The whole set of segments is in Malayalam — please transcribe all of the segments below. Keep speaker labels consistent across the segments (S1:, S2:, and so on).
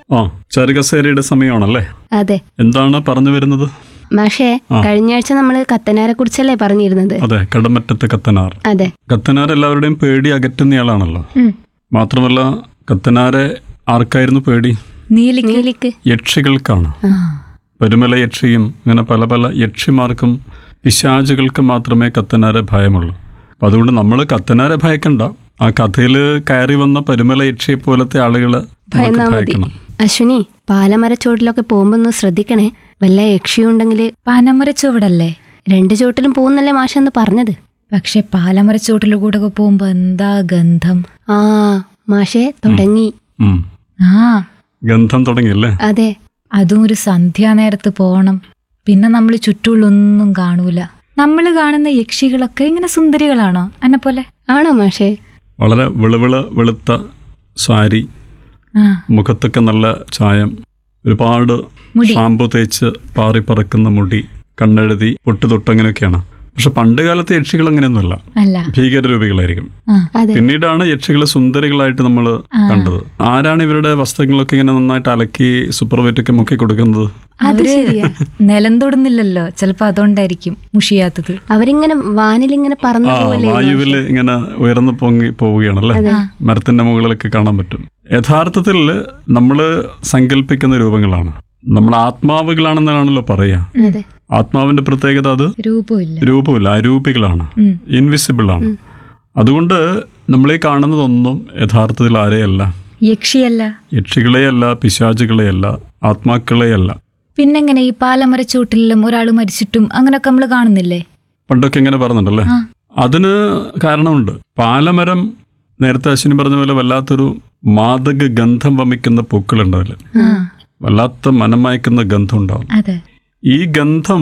S1: ആ ചാരുകസേരയുടെ സമയമാണല്ലേ
S2: അതെ
S1: എന്താണ് പറഞ്ഞു വരുന്നത്
S2: മാഷേ കഴിഞ്ഞ ആഴ്ച നമ്മൾ കത്തനാരെ കുറിച്ചല്ലേ പറഞ്ഞിരുന്നത്
S1: അതെ കടമറ്റത്തെ കത്തനാർ
S2: അതെ
S1: കത്തനാർ എല്ലാവരുടെയും പേടി അകറ്റുന്നയാളാണല്ലോ
S3: ഉം.
S1: മാത്രമല്ല കത്തനാരെ ആർക്കായിരുന്നു പേടി
S3: നീലിക്ക്
S2: നീലിക്ക്
S1: യക്ഷികൾക്കാണ്
S3: ആ.
S1: പരുമല യക്ഷിയും ഇങ്ങനെ പല പല യക്ഷിമാർക്കും പിശാചുകൾക്കും മാത്രമേ കത്തനാരെ ഭയമുള്ളൂ അപ്പം അതുകൊണ്ട് നമ്മൾ കത്തനാരെ ഭയക്കണ്ട ആ കഥയിൽ കയറി വന്ന പരുമല യക്ഷിയെ പോലത്തെ ആളുകളെ നമുക്ക്
S2: ഭയന്നാ മതി
S1: ഭയക്കണം
S2: അശ്വിനി പാലമരച്ചോട്ടിലൊക്കെ പോകുമ്പോ ഒന്ന് ശ്രദ്ധിക്കണേ വല്ല യക്ഷിയുണ്ടെങ്കിൽ
S3: പാനമര ചുവടല്ലേ
S2: രണ്ട് ചോട്ടിലും പോകുന്നല്ലേ മാഷ എന്ന് പറഞ്ഞത്
S3: പക്ഷെ പാലമര ചുവട്ടിൽ കൂടെ ഒക്കെ പോകുമ്പോ എന്താ ഗന്ധം
S2: ആ മാഷേ തുടങ്ങി
S1: ഉം.
S3: ആ
S1: ഗന്ധം തുടങ്ങിയല്ലേ
S2: അതെ
S3: അതും ഒരു സന്ധ്യാനേരത്ത് പോണം പിന്നെ നമ്മൾ ചുറ്റുള്ളൊന്നും കാണൂല നമ്മൾ കാണുന്ന യക്ഷികളൊക്കെ ഇങ്ങനെ സുന്ദരികളാണോ എന്നെ പോലെ
S2: ആണോ മാഷേ
S1: വളരെ വെളുവിള വെളുത്ത സാരി
S3: ആ
S1: മുഖത്തൊക്കെ നല്ല ചായം ഒരുപാട്
S3: മുടി.
S1: ഷാമ്പു തേച്ച് പാറി പറക്കുന്ന മുടി കണ്ണെഴുതി പൊട്ട് തൊട്ടങ്ങനെയൊക്കെയാണ് പക്ഷെ പണ്ട് കാലത്തെ യക്ഷികൾ അങ്ങനെയൊന്നുമല്ല
S3: അല്ല
S1: ഭീകരരൂപികളായിരിക്കും
S3: ആ
S2: അതെ
S1: പിന്നീടാണ് യക്ഷികളെ സുന്ദരികളായിട്ട് നമ്മൾ കണ്ടത് ആരാണ് ഇവരുടെ വസ്ത്രങ്ങളൊക്കെ ഇങ്ങനെ നന്നായിട്ട് അലക്കി സൂപ്പർവൈറ്റൊക്കെ മുക്കി കൊടുക്കുന്നത്
S2: അത്
S3: അവര്
S2: ശരിയാ
S3: നിലം തൊടുന്നില്ലല്ലോ ചിലപ്പോ അതുകൊണ്ടായിരിക്കും മുഷിയാത്തത്
S2: അവരിങ്ങനെ വാനിലിങ്ങനെ പറന്നു
S1: ആ
S2: പോലെ
S1: വായുവിൽ ഇങ്ങനെ ഉയർന്നു പൊങ്ങി പോവുകയാണല്ലേ മരത്തിന്റെ മുകളിലൊക്കെ കാണാൻ പറ്റും യഥാർത്ഥത്തിൽ നമ്മൾ സങ്കല്പിക്കുന്ന രൂപങ്ങളാണ് നമ്മൾ ആത്മാവുകളാണെന്നാണല്ലോ പറയാ
S2: അതെ
S1: ആത്മാവിന്റെ പ്രത്യേകത അത്
S3: രൂപമില്ല
S1: രൂപമില്ല അരൂപികളാണ്
S3: ഉം.
S1: ഇൻവിസിബിൾ ആണ് അതുകൊണ്ട് നമ്മളീ കാണുന്നതൊന്നും യഥാർത്ഥത്തിൽ ആരെയല്ല
S3: യക്ഷിയല്ല
S1: യക്ഷികളെയല്ല പിശാചുകളെയല്ല ആത്മാക്കളെയല്ല
S3: പിന്നെങ്ങനെ ഈ പാലമര ചുവട്ടിലും ഒരാൾ മരിച്ചിട്ടും അങ്ങനൊക്കെ നമ്മൾ കാണുന്നില്ലേ
S1: പണ്ടൊക്കെ ഇങ്ങനെ പറഞ്ഞിട്ടുണ്ടല്ലേ
S3: ആ.
S1: അതിന് കാരണമുണ്ട് പാലമരം നേരത്തെ അശ്വിനി പറഞ്ഞ പോലെ വല്ലാത്തൊരു മാദക ഗന്ധം വമിക്കുന്ന പൂക്കളുണ്ട് അതിൽ
S3: ആ
S1: വല്ലാത്ത മനമയക്കുന്ന ഗന്ധം ഉണ്ടാവും
S3: അതെ
S1: ഈ ഗന്ധം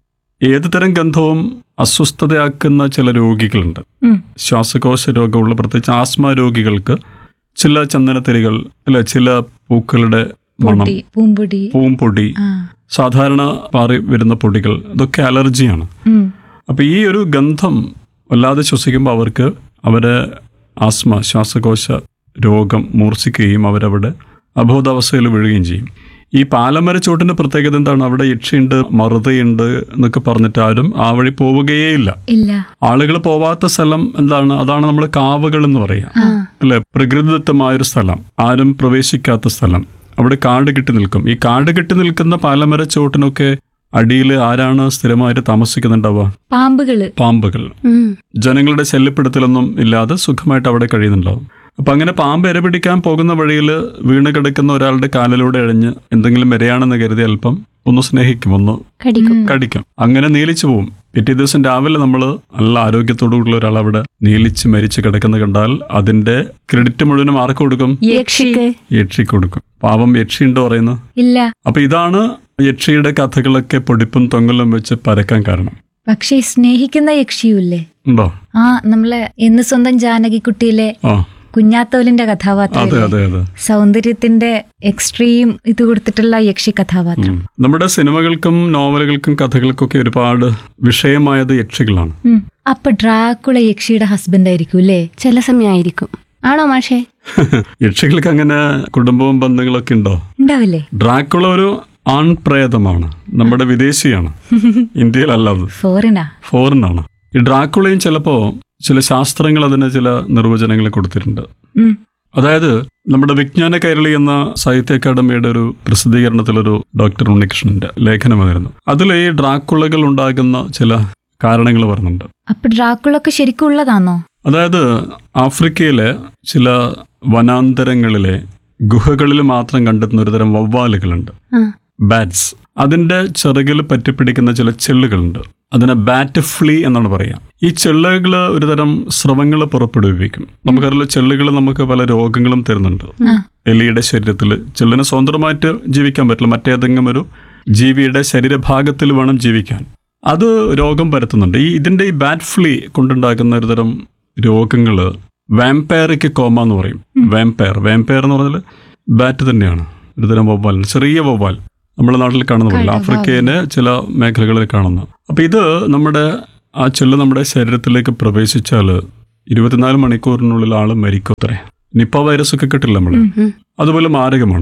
S1: ഏത് തരം ഗന്ധവും അസ്വസ്ഥതയാക്കുന്ന ചില രോഗികളുണ്ട്
S3: ഉം.
S1: ശ്വാസകോശ രോഗമുള്ള പ്രത്യേകിച്ച് ആസ്മ രോഗികൾക്ക് ചില ചന്ദനത്തിരികൾ അല്ലെ ചില പൂക്കളുടെ മണം
S3: പൊടി പൂമ്പൊടി
S1: പൂമ്പൊടി
S3: ആ
S1: സാധാരണ പാറി വരുന്ന പൊടികൾ ഇതൊക്കെ അലർജിയാണ്
S3: ഉം.
S1: അപ്പോൾ ഈ ഒരു ഗന്ധം വല്ലാതെ ശ്വസിക്കുമ്പോൾ അവർക്ക് അവരെ ആസ്മ ശ്വാസകോശ രോഗം മൂർച്ഛിക്കുകയും അവരവിടെ അബോധാവസ്ഥയിൽ വീഴുകയും ചെയ്യും ഈ പാലമരച്ചോട്ടിന്റെ പ്രത്യേകത എന്താണ് അവിടെ യക്ഷിയുണ്ട് മറുതയുണ്ട് എന്നൊക്കെ പറഞ്ഞിട്ട് ആരും ആ വഴി പോവുകയേയില്ല
S3: ഇല്ല
S1: ആളുകൾ പോവാത്ത സ്ഥലം എന്താണ് അതാണ് നമ്മൾ കാവുകൾ എന്ന് പറയാം അല്ലെ പ്രകൃതിദത്തമായൊരു സ്ഥലം ആരും പ്രവേശിക്കാത്ത സ്ഥലം അവിടെ കാട് കെട്ടി നിൽക്കും ഈ കാട് കെട്ടി നിൽക്കുന്ന പാലമര ചോട്ടിനൊക്കെ അടിയിൽ ആരാണ് സ്ഥിരമായിട്ട് താമസിക്കുന്നുണ്ടാവുക
S3: പാമ്പുകള്
S1: പാമ്പുകൾ
S2: ഉം.
S1: ജനങ്ങളുടെ ശല്യപ്പെടുത്തലൊന്നും ഇല്ലാതെ സുഖമായിട്ട് അവിടെ കഴിയുന്നുണ്ടാവും അപ്പൊ അങ്ങനെ പാമ്പ് ഇര പിടിക്കാൻ പോകുന്ന വഴിയിൽ വീണ് കിടക്കുന്ന ഒരാളുടെ കാലിലൂടെ എഴഞ്ഞ് എന്തെങ്കിലും ഇരയാണെന്ന് കരുതി അല്പം ഒന്ന് സ്നേഹിക്കും ഒന്ന്
S2: കടിക്കും
S1: കടിക്കും അങ്ങനെ നീലിച്ചു പോവും പിറ്റേ ദിവസം രാവിലെ നമ്മൾ നല്ല ആരോഗ്യത്തോടുള്ള ഒരാൾ അവിടെ നീലിച്ച് മരിച്ച് കിടക്കുന്ന കണ്ടാൽ അതിന്റെ ക്രെഡിറ്റ് മുഴുവനും ആർക്ക് കൊടുക്കും
S2: യക്ഷിക്ക്
S1: യക്ഷിക്ക് കൊടുക്കും പാവം യക്ഷി ഉണ്ടോ പറയുന്നു
S3: ഇല്ല
S1: അപ്പൊ ഇതാണ് യക്ഷിയുടെ കഥകളൊക്കെ പൊടിപ്പും തൊങ്ങലും വെച്ച് പരക്കാൻ കാരണം
S3: പക്ഷെ ഈ സ്നേഹിക്കുന്ന യക്ഷിയുല്ലേ
S1: ഉണ്ടോ
S3: ആ നമ്മളെ എന്ന് സ്വന്തം ജാനകിക്കുട്ടിയിലെ
S1: ആ
S3: കുഞ്ഞാത്തോലിന്റെ
S1: അതെ
S3: കഥാപാത്രം
S1: അതെ അതെ
S3: സൗന്ദര്യത്തിന്റെ എക്സ്ട്രീം ഇത് കൊടുത്തിട്ടുള്ള യക്ഷി കഥാപാത്രം
S1: ഉം. നമ്മുടെ സിനിമകൾക്കും നോവലുകൾക്കും കഥകൾക്കും ഒക്കെ ഒരുപാട് വിഷയമായത് യക്ഷികളാണ്
S3: ഉം. അപ്പൊ ഡ്രാക്കുള യക്ഷിയുടെ ഹസ്ബൻഡ് ആയിരിക്കും അല്ലേ
S2: ചില സമയമായിരിക്കും ആണോ മാഷേ
S1: യക്ഷികൾക്ക് അങ്ങനെ കുടുംബവും ബന്ധങ്ങളൊക്കെ ഉണ്ടോ
S3: ഉണ്ടാവില്ലേ
S1: ഡ്രാക്കുള ഒരു ആൺപ്രേതമാണ് നമ്മുടെ വിദേശിയാണ് ഇന്ത്യയിലല്ല അത്
S3: ഫോറിനാ
S1: ഫോറിനാണ് ഈ ഡ്രാക്കുളയും ചിലപ്പോ ചില ശാസ്ത്രങ്ങൾ അതിന് ചില നിർവചനങ്ങൾ കൊടുത്തിട്ടുണ്ട്
S3: ഉം.
S1: അതായത് നമ്മുടെ വിജ്ഞാന കൈരളി എന്ന സാഹിത്യ അക്കാദമിയുടെ ഒരു പ്രസിദ്ധീകരണത്തിലൊരു ഡോക്ടർ ഉണ്ണികൃഷ്ണന്റെ ലേഖനം വന്നിരുന്നു അതിൽ ഈ ഡ്രാക്കുളകൾ ഉണ്ടാകുന്ന ചില കാരണങ്ങൾ പറയുന്നുണ്ട്
S3: അപ്പൊ ഡ്രാക്കുളൊക്കെ ശരിക്കും ഉള്ളതാണോ
S1: അതായത് ആഫ്രിക്കയിലെ ചില വനാന്തരങ്ങളിലെ ഗുഹകളിൽ മാത്രം കണ്ടെത്തുന്ന ഒരുതരം വവ്വാലുകളുണ്ട്
S2: ആ
S1: ബാറ്റ്സ് അതിന്റെ ചിറകിൽ പറ്റിപ്പിടിക്കുന്ന ചില ചെള്ളുകളുണ്ട് അതിനെ ബാറ്റ് ഫ്ലീ എന്നാണ് പറയാം ഈ ചെള്ളുകൾ ഒരുതരം സ്രവങ്ങൾ പുറപ്പെടുവിക്കും നമുക്കറിയാലോ ചെള്ളുകൾ നമുക്ക് പല രോഗങ്ങളും തരുന്നുണ്ട്
S3: ആ.
S1: എലിയുടെ ശരീരത്തിൽ ചെള്ളിന് സ്വതന്ത്രമായിട്ട് ജീവിക്കാൻ പറ്റില്ല മറ്റേതെങ്കിലും ഒരു ജീവിയുടെ ശരീരഭാഗത്തിൽ വേണം ജീവിക്കാൻ അത് രോഗം പരത്തുന്നുണ്ട് ഈ ഇതിന്റെ ഈ ബാറ്റ് ഫ്ലീ കൊണ്ടുണ്ടാക്കുന്ന ഒരുതരം രോഗങ്ങൾ വാമ്പയറിക്ക് കോമ എന്ന് പറയും വാമ്പയർ വാമ്പയർ എന്ന് പറഞ്ഞാൽ ബാറ്റ് തന്നെയാണ് ഒരുതരം വവ്വാൽ ചെറിയ വവ്വാൽ നമ്മുടെ നാട്ടിൽ കാണുന്ന പോലെ ആഫ്രിക്കയിലെ ചില മേഖലകളിൽ കാണുന്ന അപ്പൊ ഇത് നമ്മുടെ ആ ചെള്ള് നമ്മുടെ ശരീരത്തിലേക്ക് പ്രവേശിച്ചാൽ ഇരുപത്തിനാല് മണിക്കൂറിനുള്ളിൽ ആള് മരിക്കും അത്രേ നിപ്പ വൈറസ് ഒക്കെ കിട്ടില്ല നമ്മള്
S2: ഉം.
S1: അതുപോലെ മാരകമാണ്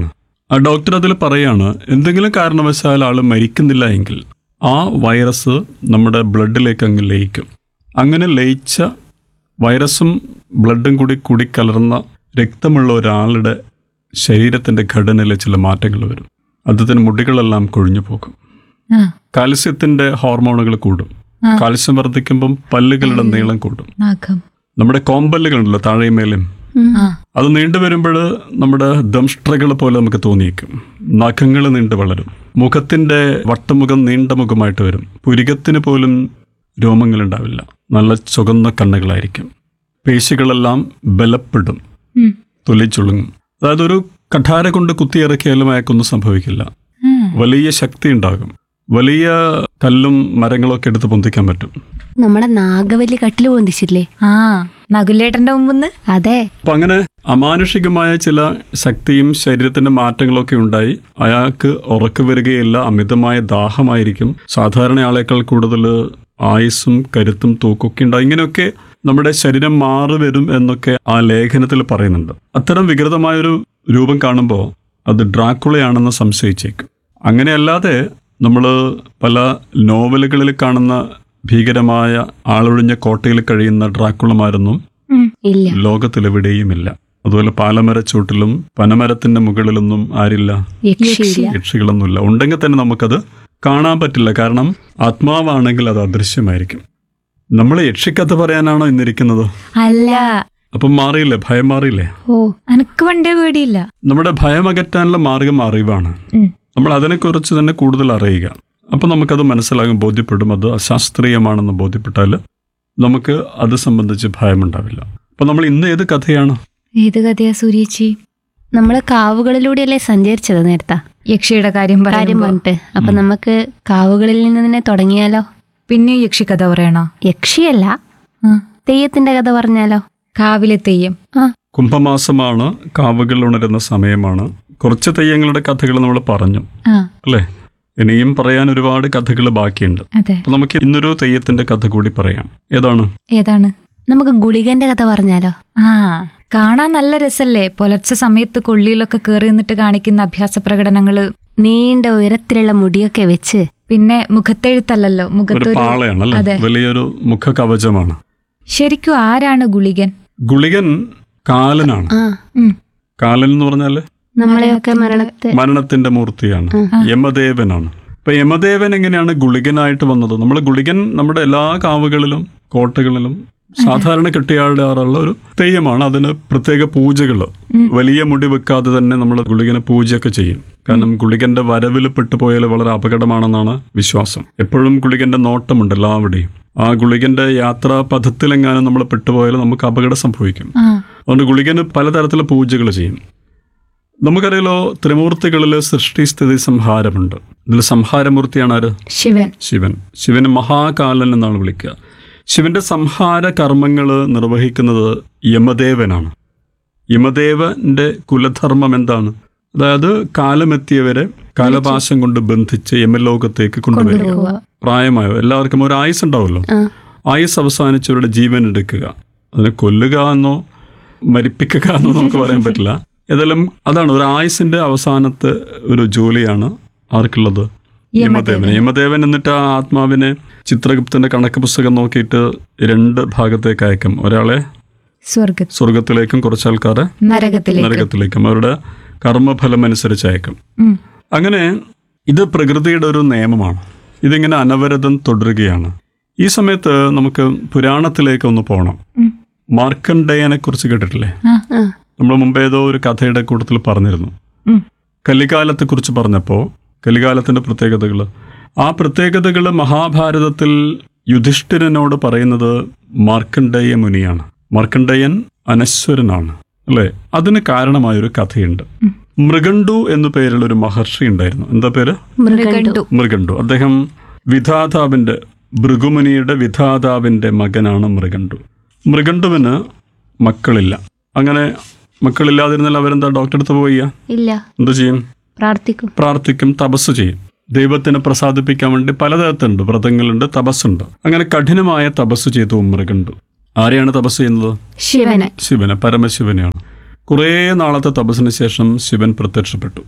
S1: ആ ഡോക്ടർ അതിൽ പറയാണ് എന്തെങ്കിലും കാരണവശാൽ ആൾ മരിക്കുന്നില്ല എങ്കിൽ ആ വൈറസ് നമ്മുടെ ബ്ലഡിലേക്ക് അങ്ങ് ലയിക്കും അങ്ങനെ ലയിച്ച വൈറസും ബ്ലഡും കൂടി കൂടി കലർന്ന രക്തമുള്ള ഒരാളുടെ ശരീരത്തിൻ്റെ ഘടനയിൽ ചില മാറ്റങ്ങൾ വരും അദ്ദേഹത്തിന് മുടികളെല്ലാം കൊഴിഞ്ഞു പോകും
S3: ആ
S1: കാൽസ്യത്തിൻ്റെ ഹോർമോണുകൾ കൂടും
S3: ആ.
S1: കാൽസ്യം വർദ്ധിക്കുമ്പം പല്ലുകളുടെ നീളം കൂടും
S3: നഖം
S1: നമ്മുടെ കോമ്പല്ലുകളുണ്ടല്ലോ താഴെയും മേലെയും
S3: ആ
S1: അത് നീണ്ടു വരുമ്പോൾ നമ്മുടെ ദംഷ്ട്രകൾ പോലെ നമുക്ക് തോന്നിയേക്കും നഖങ്ങൾ നീണ്ടു വളരും മുഖത്തിന്റെ വട്ടമുഖം നീണ്ട മുഖമായിട്ട് വരും പുരികത്തിന് പോലും രോമങ്ങൾ ഉണ്ടാവില്ല നല്ല ചുവന്ന കണ്ണുകളായിരിക്കും പേശികളെല്ലാം ബലപ്പെടും
S3: ഉം.
S1: തൊലി ചുളുങ്ങും അതായത് ഒരു കഠാര കൊണ്ട് കുത്തിയിറക്കിയാലും അയാൾക്കൊന്നും സംഭവിക്കില്ല
S3: ആ.
S1: വലിയ ശക്തി ഉണ്ടാകും വലിയ കല്ലും മരങ്ങളൊക്കെ എടുത്ത് പൊന്തിക്കാൻ പറ്റും
S2: നമ്മുടെ നാഗവല്ലി കട്ടില് പൊന്തിച്ചില്ലേ
S3: ആ നകുലേട്ടന്റെ മുമ്പ്
S2: അതെ
S1: അപ്പൊ അങ്ങനെ അമാനുഷികമായ ചില ശക്തിയും ശരീരത്തിന്റെ മാറ്റങ്ങളൊക്കെ ഉണ്ടായി അയാൾക്ക് ഉറക്കം വരികയില്ല അമിതമായ ദാഹമായിരിക്കും സാധാരണ ആളേക്കാൾ കൂടുതൽ ആയുസ്സും കരുത്തും തൂക്കൊക്കെ ഉണ്ടായി ഇങ്ങനെയൊക്കെ നമ്മുടെ ശരീരം മാറി വരും എന്നൊക്കെ ആ ലേഖനത്തിൽ പറയുന്നുണ്ട് അത്തരം വികൃതമായൊരു രൂപം കാണുമ്പോൾ അത് ഡ്രാക്കുളയാണെന്ന് സംശയിച്ചേക്കും അങ്ങനെയല്ലാതെ നമ്മൾ പല നോവലുകളിൽ കാണുന്ന ഭീകരമായ ആളൊഴിഞ്ഞ കോട്ടയിൽ കഴിയുന്ന ഡ്രാക്കുളമാരൊന്നും
S2: ഇല്ല
S1: ലോകത്തിലെവിടെയുമില്ല അതുപോലെ പാലമരച്ചൂട്ടിലും പനമരത്തിന്റെ മുകളിലൊന്നും ആരില്ല
S2: യക്ഷിയില്ല
S1: യക്ഷികളൊന്നുമില്ല ഉണ്ടെങ്കിൽ തന്നെ നമുക്കത് കാണാൻ പറ്റില്ല കാരണം ആത്മാവാണെങ്കിൽ അത് അദൃശ്യമായിരിക്കും നമ്മൾ യക്ഷിക്കഥ പറയാനാണോ ഇന്നിരിക്കുന്നത്
S3: അല്ല
S1: അപ്പം മാറിയില്ലേ ഭയം മാറിയില്ലേ
S2: ഓ
S3: എനക്ക് പണ്ടേ പേടിയില്ല
S1: നമ്മുടെ ഭയം അകറ്റാനുള്ള മാർഗം അറിവാണ്
S3: ഉം.
S1: നമ്മൾ അതിനെക്കുറിച്ച് തന്നെ കൂടുതൽ അറിയുക അപ്പം നമുക്കത് മനസ്സിലാകും ബോധ്യപ്പെടും അത് അശാസ്ത്രീയമാണെന്ന് ബോധ്യപ്പെട്ടാൽ നമുക്ക് അത് സംബന്ധിച്ച് ഭയമുണ്ടാവില്ല അപ്പം നമ്മൾ ഇന്ന് ഏത് കഥയാണ്
S3: ഏത് കഥയാ സൂര്യേച്ചി
S2: നമ്മള് കാവുകളിലൂടെയല്ലേ സഞ്ചരിച്ചത് നേരത്തെ
S3: യക്ഷിയുടെ കാര്യം
S2: കാര്യം
S3: പറയുമ്പോ
S2: പറഞ്ഞിട്ട് അപ്പൊ നമുക്ക് കാവുകളിൽ നിന്ന് തന്നെ തുടങ്ങിയാലോ
S3: പിന്നെ യക്ഷി കഥ പറയണോ
S2: യക്ഷിയല്ല
S3: ആ.
S2: തെയ്യത്തിന്റെ കഥ പറഞ്ഞാലോ
S3: കാവിലെ തെയ്യം
S2: ആ
S1: കുംഭമാസമാണ് കാവുകൾ ഉണരുന്ന സമയമാണ് കുറച്ച് തെയ്യങ്ങളുടെ കഥകൾ നമ്മൾ പറഞ്ഞു
S3: ആ
S1: അല്ലേ ഇനിയും പറയാൻ ഒരുപാട് കഥകൾ ബാക്കിയുണ്ട്
S3: അതെ
S1: അപ്പൊ നമുക്ക് ഇന്നൊരു തെയ്യത്തിന്റെ കഥ കൂടി പറയാം ഏതാണ്
S3: ഏതാണ്
S2: നമുക്ക് ഗുളികന്റെ കഥ പറഞ്ഞാലോ
S3: ആ കാണാൻ നല്ല രസല്ലേ പുലർച്ചെ സമയത്ത് കൊള്ളിയിലൊക്കെ കയറി നിന്നിട്ട് കാണിക്കുന്ന അഭ്യാസ പ്രകടനങ്ങള്
S2: നീണ്ട ഉയരത്തിലുള്ള മുടിയൊക്കെ വെച്ച്
S3: പിന്നെ മുഖത്തെഴുത്തല്ലല്ലോ
S1: ഒരു
S3: മുഖത്തൊരു
S1: പാളയാണ് അല്ലേ
S3: അതെ.
S1: വലിയൊരു മുഖ കവചമാണ്
S3: ശരിക്കും ആരാണ് ഗുളികൻ
S1: ഗുളികൻ കാലനാണ്
S2: ആ
S3: ഉം.
S1: കാലൻ എന്ന് പറഞ്ഞാല്
S2: നമ്മളെയൊക്കെ മരണത്തെ
S1: മരണത്തിന്റെ മൂർത്തിയാണ് യമദേവനാണ് ഇപ്പൊ യമദേവൻ എങ്ങനെയാണ് ഗുളികനായിട്ട് വന്നത് നമ്മൾ ഗുളികൻ നമ്മുടെ എല്ലാ കാവുകളിലും കോട്ടകളിലും സാധാരണ കെട്ടിയാടാറുള്ള ഒരു തെയ്യമാണ് അതിന് പ്രത്യേക പൂജകൾ വലിയ മുടി വെക്കാതെ തന്നെ നമ്മൾ ഗുളികനെ പൂജയൊക്കെ ചെയ്യും കാരണം ഗുളികന്റെ വരവിൽ പെട്ടുപോയാൽ വളരെ അപകടമാണെന്നാണ് വിശ്വാസം എപ്പോഴും ഗുളികന്റെ നോട്ടമുണ്ട് എല്ലാവിടെയും ആ ഗുളികന്റെ യാത്രാ പഥത്തിലെങ്ങാനും നമ്മൾ പെട്ടുപോയാൽ നമുക്ക് അപകടം സംഭവിക്കും
S3: ആ
S1: അതുകൊണ്ട് ഗുളികന് പലതരത്തിലുള്ള പൂജകൾ ചെയ്യും നമുക്കറിയാലോ ത്രിമൂർത്തികളിൽ സൃഷ്ടി സ്ഥിതി സംഹാരമുണ്ട് ഇതിൽ സംഹാരമൂർത്തിയാണ് ആര്
S2: ശിവൻ
S1: ശിവൻ ശിവന് മഹാകാലൻ എന്നാണ് വിളിക്കുക ശിവന്റെ സംഹാര കർമ്മങ്ങൾ നിർവഹിക്കുന്നത് യമദേവനാണ് യമദേവന്റെ കുലധർമ്മം എന്താണ് അതായത് കാലമെത്തിയവരെ കാലപാശം കൊണ്ട് ബന്ധിച്ച് യമലോകത്തേക്ക് കൊണ്ടുവരിക
S2: കൊണ്ടുപോവുക.
S1: പ്രായമായോ എല്ലാവർക്കും ഒരു ആയുസ് ഉണ്ടാവുമല്ലോ
S2: ആ
S1: ആയുസ് അവസാനിച്ചവരുടെ ജീവൻ എടുക്കുക അതിനെ കൊല്ലുക എന്നോ മരിപ്പിക്കുക എന്നോ നമുക്ക് പറയാൻ പറ്റില്ല ഏതായാലും അതാണ് ഒരു ആയുസിന്റെ അവസാനത്തെ ഒരു ജോലിയാണ് ആർക്കുള്ളത് യമദേവന് യമദേവൻ എന്നിട്ട് ആ ആത്മാവിനെ ചിത്രഗുപ്തന്റെ കണക്ക് പുസ്തകം നോക്കിയിട്ട് രണ്ട് ഭാഗത്തേക്ക് അയക്കും ഒരാളെ
S3: സ്വർഗ
S1: സ്വർഗത്തിലേക്കും കുറച്ച് ആൾക്കാരെ
S3: നരകത്തിലേക്ക്
S1: നരകത്തിലേക്കും അവരുടെ കർമ്മഫലം അനുസരിച്ച് അയക്കും
S3: ഉം.
S1: അങ്ങനെ ഇത് പ്രകൃതിയുടെ ഒരു നിയമമാണ് ഇതിങ്ങനെ അനവരതം തുടരുകയാണ് ഈ സമയത്ത് നമുക്ക് പുരാണത്തിലേക്ക് ഒന്ന് പോകണം
S3: ഉം.
S1: മാർക്കണ്ഡേയനെ കുറിച്ച് കേട്ടിട്ടില്ലേ
S3: ആ
S2: ആ
S1: നമ്മൾ മുമ്പ് ഏതോ ഒരു കഥയുടെ കൂട്ടത്തിൽ പറഞ്ഞിരുന്നു
S3: ഉം.
S1: കലികാലത്തെ കുറിച്ച് പറഞ്ഞപ്പോൾ കലികാലത്തിന്റെ പ്രത്യേകതകൾ ആ പ്രത്യേകതകൾ മഹാഭാരതത്തിൽ യുധിഷ്ഠിരനോട് പറയുന്നത് മാർക്കണ്ഡേയ മുനിയാണ് മാർക്കണ്ഡേയൻ അനശ്വരനാണ് അല്ലേ അതിന് കാരണമായൊരു കഥയുണ്ട് മൃഗണ്ടു എന്നു പേരുള്ള ഒരു മഹർഷി ഉണ്ടായിരുന്നു എന്താ പേര്
S2: മൃഗണ്ടു
S1: മൃഗണ്ടു അദ്ദേഹം വിധാതാവിന്റെ ഭൃഗുമുനിയുടെ വിധാതാവിന്റെ മകനാണ് മൃഗണ്ടു മൃഗണ്ടുവിന് മക്കളില്ല അങ്ങനെ മക്കളില്ലാതിരുന്നാൽ അവരെന്താ ഡോക്ടറെ അടുത്ത് പോയി
S2: ഇല്ല
S1: എന്തു ചെയ്യും
S2: പ്രാർത്ഥിക്കും
S1: പ്രാർത്ഥിക്കും തപസ് ചെയ്യും ദൈവത്തിനെ പ്രസാദിപ്പിക്കാൻ വേണ്ടി പലതരത്തിലുണ്ട് വ്രതങ്ങളുണ്ട് തപസ്സുണ്ട് അങ്ങനെ കഠിനമായ തപസ് ചെയ്തു മൃഗണ്ടു ആരെയാണ് തപസ് ചെയ്യുന്നത്
S2: ശിവനെ
S1: ശിവനെ പരമശിവനെയാണ് കുറേ നാളത്തെ തപസ്സിന് ശേഷം ശിവൻ പ്രത്യക്ഷപ്പെട്ടു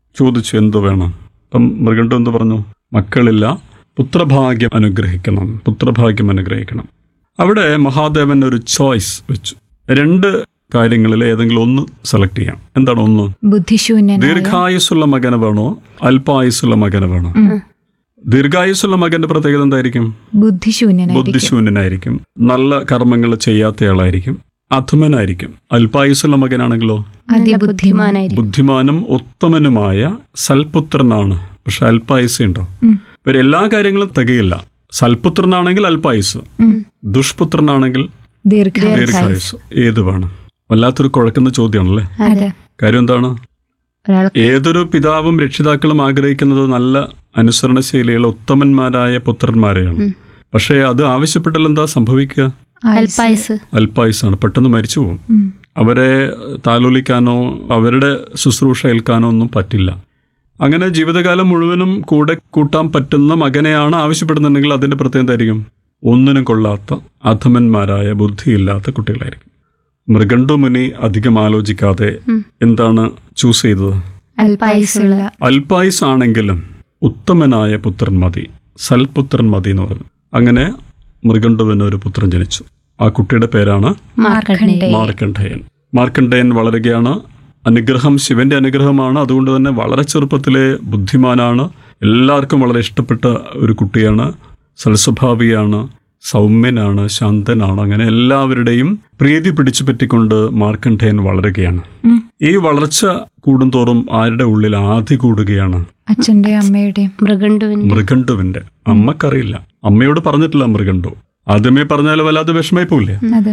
S1: ചോദിച്ചു എന്തു വേണം അപ്പം മൃഗണ്ടു എന്ത് പറഞ്ഞു മക്കളില്ല പുത്രഭാഗ്യം അനുഗ്രഹിക്കണം പുത്രഭാഗ്യം അനുഗ്രഹിക്കണം അവിടെ മഹാദേവൻ ഒരു ചോയ്സ് വെച്ചു രണ്ട് കാര്യങ്ങളിൽ ഏതെങ്കിലും ഒന്ന് സെലക്ട് ചെയ്യാം എന്താണ് ഒന്ന്
S3: ബുദ്ധിശൂന്യനായ
S1: ദീർഘായുസ്സുള്ള മകന് വേണോ അല്പായുസ്സുള്ള മകന് വേണോ ദീർഘായുസ്സുള്ള മകന്റെ പ്രത്യേകത എന്തായിരിക്കും
S3: ബുദ്ധിശൂന്യനായിരിക്കും
S1: ബുദ്ധിശൂന്യനായിരിക്കും നല്ല കർമ്മങ്ങൾ ചെയ്യാത്തയാളായിരിക്കും അധമനായിരിക്കും അല്പായുസ്സുള്ള മകനാണെങ്കിലോ
S3: അതിബുദ്ധിമാൻ
S2: ബുദ്ധിമാനായിരിക്കും
S1: ബുദ്ധിമാനും ഉത്തമനുമായ സൽപുത്രനാണ് പക്ഷെ അല്പായുസ് ഉണ്ടോ
S3: ഉം.
S1: ഇവർ എല്ലാ കാര്യങ്ങളും തികയില്ല സൽപുത്രനാണെങ്കിൽ അല്പായുസ്
S3: ഉം.
S1: ദുഷ്പുത്രനാണെങ്കിൽ
S3: ദീർഘായുസ്
S1: ദീർഘായുസ് ഏത് വേണം വല്ലാത്തൊരു കുഴക്കുന്ന ചോദ്യമാണല്ലേ
S3: അതെ
S1: കാര്യം എന്താണ്
S2: ഒരാൾ
S1: ഏതൊരു പിതാവും രക്ഷിതാക്കളും ആഗ്രഹിക്കുന്നത് നല്ല അനുസരണശീലിയുള്ള ഉത്തമന്മാരായ പുത്രന്മാരെയാണ് പക്ഷേ അത് ആവശ്യപ്പെട്ടാൽ എന്താ സംഭവിക്കുക
S2: അൽപായസ്
S1: അല്പായുസാണ് പെട്ടെന്ന് മരിച്ചു പോകും
S3: ഉം.
S1: അവരെ താലോലിക്കാനോ അവരുടെ ശുശ്രൂഷ ഏൽക്കാനോ ഒന്നും പറ്റില്ല അങ്ങനെ ജീവിതകാലം മുഴുവനും കൂടെ കൂട്ടാൻ പറ്റുന്ന മകനെയാണ് ആവശ്യപ്പെടുന്നുണ്ടെങ്കിൽ അതിന്റെ പ്രത്യേകത എന്തായിരിക്കും ഒന്നിനും കൊള്ളാത്ത അധമന്മാരായ ബുദ്ധിയില്ലാത്ത കുട്ടികളായിരിക്കും മൃഗണ്ടു മുനി അധികം ആലോചിക്കാതെ എന്താണ് ചൂസ് ചെയ്തത്
S2: അൽപായസുള്ള
S1: അൽപായുസ് ആണെങ്കിലും ഉത്തമനായ പുത്രൻ മതി സൽപുത്രൻ മതി എന്ന് പറഞ്ഞു അങ്ങനെ മൃഗണ്ടുവിന് ഒരു പുത്രൻ ജനിച്ചു ആ കുട്ടിയുടെ പേരാണ്
S2: മാർക്കണ്ഡേയ
S1: മാർക്കണ്ഡേയൻ മാർക്കണ്ഡേയൻ വളരുകയാണ് അനുഗ്രഹം ശിവന്റെ അനുഗ്രഹമാണ് അതുകൊണ്ട് തന്നെ വളരെ ചെറുപ്പത്തിലെ ബുദ്ധിമാനാണ് എല്ലാവർക്കും വളരെ ഇഷ്ടപ്പെട്ട ഒരു കുട്ടിയാണ് സൽസ്വഭാവിയാണ് സൗമ്യനാണ് ശാന്തനാണ് അങ്ങനെ എല്ലാവരുടെയും പ്രീതി പിടിച്ചു പറ്റിക്കൊണ്ട് മാർക്കണ്ഡേയൻ വളരുകയാണ്
S3: ഉം.
S1: ഈ വളർച്ച കൂടുന്തോറും ആരുടെ ഉള്ളിൽ ആധി കൂടുകയാണ്
S3: അച്ഛന്റെ അമ്മയുടെയും
S2: മൃഗണ്ടുവിന്
S1: മൃഗണ്ടുവിന്റെ അമ്മക്കറിയില്ല അമ്മയോട് പറഞ്ഞിട്ടില്ല മൃഗണ്ടു ആദ്യമേ പറഞ്ഞാൽ വല്ലാതെ വിഷമായി പോവില്ലേ
S3: അതെ